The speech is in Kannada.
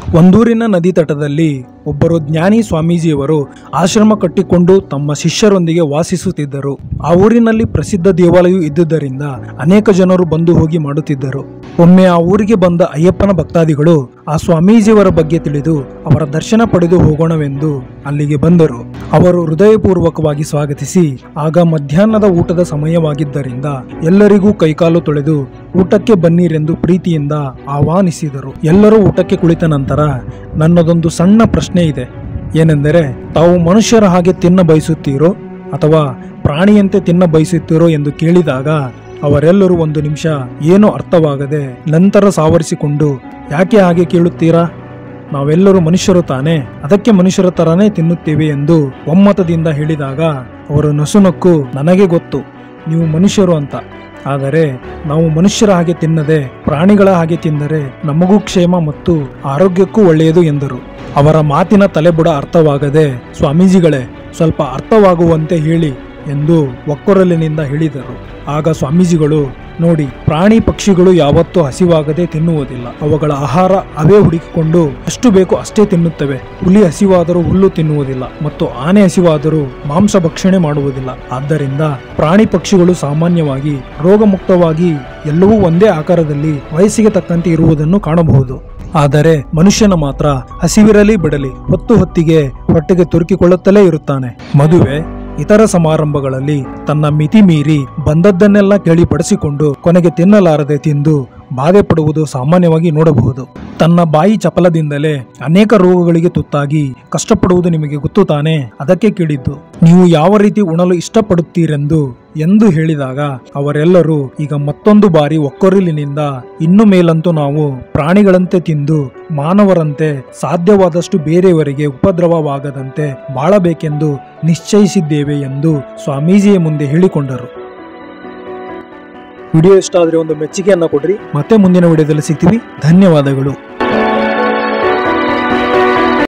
ಒಂದೂರಿನ ನದಿ ತಟದಲ್ಲಿ ಒಬ್ಬರು ಜ್ಞಾನಿ ಸ್ವಾಮೀಜಿಯವರು ಆಶ್ರಮ ಕಟ್ಟಿಕೊಂಡು ತಮ್ಮ ಶಿಷ್ಯರೊಂದಿಗೆ ವಾಸಿಸುತ್ತಿದ್ದರು ಆ ಊರಿನಲ್ಲಿ ಪ್ರಸಿದ್ಧ ದೇವಾಲಯ ಇದ್ದುದರಿಂದ ಅನೇಕ ಜನರು ಬಂದು ಹೋಗಿ ಮಾಡುತ್ತಿದ್ದರು ಒಮ್ಮೆ ಆ ಊರಿಗೆ ಬಂದ ಅಯ್ಯಪ್ಪನ ಭಕ್ತಾದಿಗಳು ಆ ಸ್ವಾಮೀಜಿಯವರ ಬಗ್ಗೆ ತಿಳಿದು ಅವರ ದರ್ಶನ ಪಡೆದು ಹೋಗೋಣವೆಂದು ಅಲ್ಲಿಗೆ ಬಂದರು ಅವರು ಹೃದಯಪೂರ್ವಕವಾಗಿ ಸ್ವಾಗತಿಸಿ ಆಗ ಮಧ್ಯಾಹ್ನದ ಊಟದ ಸಮಯವಾಗಿದ್ದರಿಂದ ಎಲ್ಲರಿಗೂ ಕೈಕಾಲು ತೊಳೆದು ಊಟಕ್ಕೆ ಬನ್ನಿರೆಂದು ಪ್ರೀತಿಯಿಂದ ಆಹ್ವಾನಿಸಿದರು ಎಲ್ಲರೂ ಊಟಕ್ಕೆ ಕುಳಿತ ನಂತರ ನನ್ನದೊಂದು ಸಣ್ಣ ಪ್ರಶ್ನೆ ಇದೆ ಏನೆಂದರೆ ತಾವು ಮನುಷ್ಯರ ಹಾಗೆ ತಿನ್ನ ಬಯಸುತ್ತೀರೋ ಅಥವಾ ಪ್ರಾಣಿಯಂತೆ ತಿನ್ನ ಬಯಸುತ್ತೀರೋ ಎಂದು ಕೇಳಿದಾಗ ಅವರೆಲ್ಲರೂ ಒಂದು ನಿಮಿಷ ಏನೂ ಅರ್ಥವಾಗದೆ ನಂತರ ಸಾವರಿಸಿಕೊಂಡು ಯಾಕೆ ಹಾಗೆ ಕೇಳುತ್ತೀರಾ ನಾವೆಲ್ಲರೂ ಮನುಷ್ಯರು ತಾನೇ ಅದಕ್ಕೆ ಮನುಷ್ಯರ ತರನೇ ತಿನ್ನುತ್ತೇವೆ ಎಂದು ಒಮ್ಮತದಿಂದ ಹೇಳಿದಾಗ ಅವರು ನಸುನಕ್ಕು ನನಗೆ ಗೊತ್ತು ನೀವು ಮನುಷ್ಯರು ಅಂತ ಆದರೆ ನಾವು ಮನುಷ್ಯರ ಹಾಗೆ ತಿನ್ನದೆ ಪ್ರಾಣಿಗಳ ಹಾಗೆ ತಿಂದರೆ ನಮಗೂ ಕ್ಷೇಮ ಮತ್ತು ಆರೋಗ್ಯಕ್ಕೂ ಒಳ್ಳೆಯದು ಎಂದರು ಅವರ ಮಾತಿನ ತಲೆಬುಡ ಅರ್ಥವಾಗದೆ ಸ್ವಾಮೀಜಿಗಳೇ ಸ್ವಲ್ಪ ಅರ್ಥವಾಗುವಂತೆ ಹೇಳಿ ಎಂದು ಒಕ್ಕೊರಲಿನಿಂದ ಹೇಳಿದರು ಆಗ ಸ್ವಾಮೀಜಿಗಳು ನೋಡಿ ಪ್ರಾಣಿ ಪಕ್ಷಿಗಳು ಯಾವತ್ತೂ ಹಸಿವಾಗದೆ ತಿನ್ನುವುದಿಲ್ಲ ಅವುಗಳ ಆಹಾರ ಅವೇ ಹುಡುಕಿಕೊಂಡು ಎಷ್ಟು ಬೇಕು ಅಷ್ಟೇ ತಿನ್ನುತ್ತವೆ ಹುಲಿ ಹಸಿವಾದರೂ ಹುಲ್ಲು ತಿನ್ನುವುದಿಲ್ಲ ಮತ್ತು ಆನೆ ಹಸಿವಾದರೂ ಮಾಂಸ ಭಕ್ಷಣೆ ಮಾಡುವುದಿಲ್ಲ ಆದ್ದರಿಂದ ಪ್ರಾಣಿ ಪಕ್ಷಿಗಳು ಸಾಮಾನ್ಯವಾಗಿ ರೋಗಮುಕ್ತವಾಗಿ ಎಲ್ಲವೂ ಒಂದೇ ಆಕಾರದಲ್ಲಿ ವಯಸ್ಸಿಗೆ ತಕ್ಕಂತೆ ಇರುವುದನ್ನು ಕಾಣಬಹುದು ಆದರೆ ಮನುಷ್ಯನ ಮಾತ್ರ ಹಸಿವಿರಲಿ ಬಿಡಲಿ ಹೊತ್ತು ಹೊತ್ತಿಗೆ ಹೊಟ್ಟೆಗೆ ತುರುಕಿಕೊಳ್ಳುತ್ತಲೇ ಇರುತ್ತಾನೆ ಮದುವೆ ಇತರ ಸಮಾರಂಭಗಳಲ್ಲಿ ತನ್ನ ಮಿತಿ ಮೀರಿ ಬಂದದ್ದನ್ನೆಲ್ಲ ಕೇಳಿ ಬಡಿಸಿಕೊಂಡು ಕೊನೆಗೆ ತಿನ್ನಲಾರದೆ ತಿಂದು ಬಾಧೆ ಪಡುವುದು ಸಾಮಾನ್ಯವಾಗಿ ನೋಡಬಹುದು ತನ್ನ ಬಾಯಿ ಚಪಲದಿಂದಲೇ ಅನೇಕ ರೋಗಗಳಿಗೆ ತುತ್ತಾಗಿ ಕಷ್ಟಪಡುವುದು ನಿಮಗೆ ಗೊತ್ತು ತಾನೇ ಅದಕ್ಕೆ ಕೇಳಿದ್ದು ನೀವು ಯಾವ ರೀತಿ ಉಣಲು ಇಷ್ಟಪಡುತ್ತೀರೆಂದು ಎಂದು ಹೇಳಿದಾಗ ಅವರೆಲ್ಲರೂ ಈಗ ಮತ್ತೊಂದು ಬಾರಿ ಒಕ್ಕೊರಲಿನಿಂದ ಇನ್ನು ಮೇಲಂತೂ ನಾವು ಪ್ರಾಣಿಗಳಂತೆ ತಿಂದು ಮಾನವರಂತೆ ಸಾಧ್ಯವಾದಷ್ಟು ಬೇರೆಯವರಿಗೆ ಉಪದ್ರವವಾಗದಂತೆ ಬಾಳಬೇಕೆಂದು ನಿಶ್ಚಯಿಸಿದ್ದೇವೆ ಎಂದು ಸ್ವಾಮೀಜಿಯ ಮುಂದೆ ಹೇಳಿಕೊಂಡರು ವಿಡಿಯೋ ಇಷ್ಟ ಆದರೆ ಒಂದು ಮೆಚ್ಚುಗೆಯನ್ನ ಕೊಡ್ರಿ ಮತ್ತೆ ಮುಂದಿನ ವಿಡಿಯೋದಲ್ಲಿ ಸಿಗ್ತೀವಿ ಧನ್ಯವಾದಗಳು